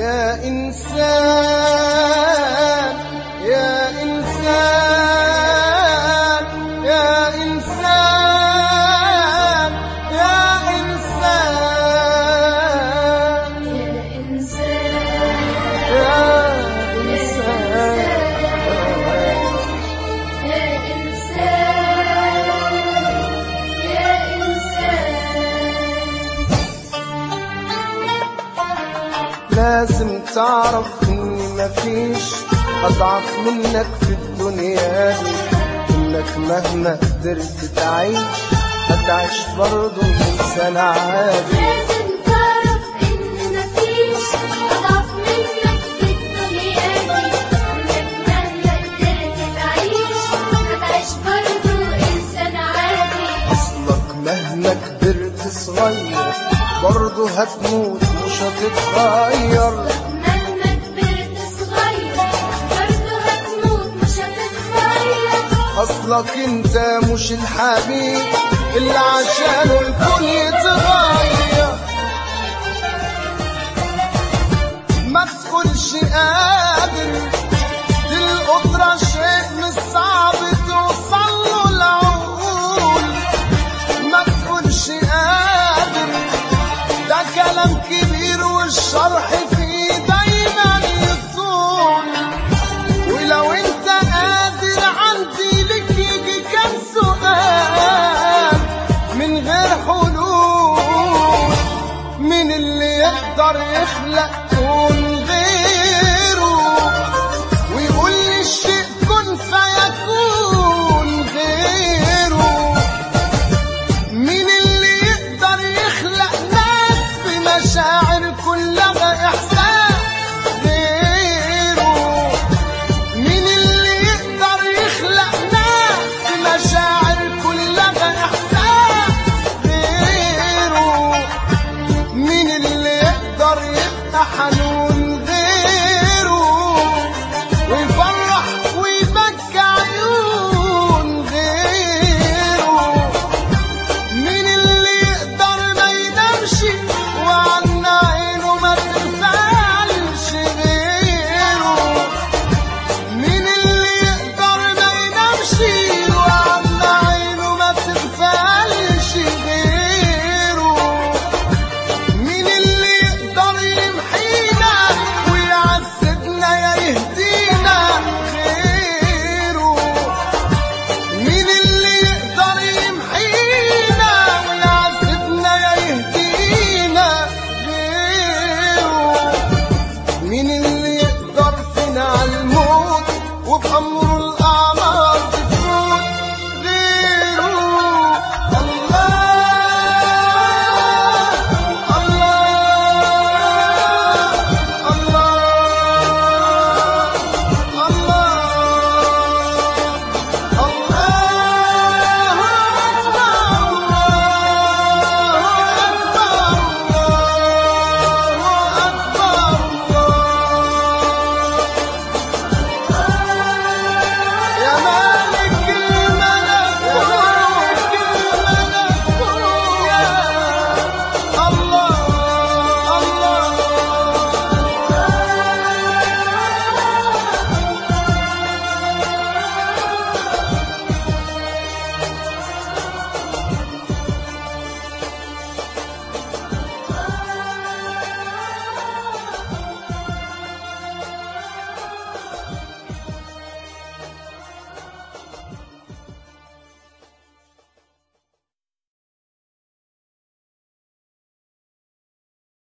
يا إنسان يا إنسان يا إنسان يا إنسان يا إنسان يا إنسان يا إنسان يا إنسان لازم تعرف إن مفيش أضعف منك في الدنيا دي إنك مهما قدرت تعيش هتعيش برضه إنسان عادي لازم تعرف إن مفيش أضعف منك في الدنيا دي إنك مهما قدرت تعيش هتعيش برضه إنسان عادي أصلك مهما كبرت صغير برضه هتموت مش هتتغير مهما كبرت صغير برضه هتموت مش هتتغير أصلك أنت مش الحبيب اللي عشانه الكون يتغير ما تقولش قادر دي القدرة شيء مش صعب توصل له العقول ما تقولش قادر ده كلام كبير والشرح فيه دايما يطول ولو انت قادر عندي لك يجي كام سؤال من غير حلول مين اللي يقدر يخلق كون غيره ويقول لي الشيء كن فيكون غيره مين اللي يقدر يخلق ناس بمشاعر كلها احساس غيره مين اللي يقدر يخلق ناس بمشاعر كلها احساس غيره مين اللي يقدر يبقى حنون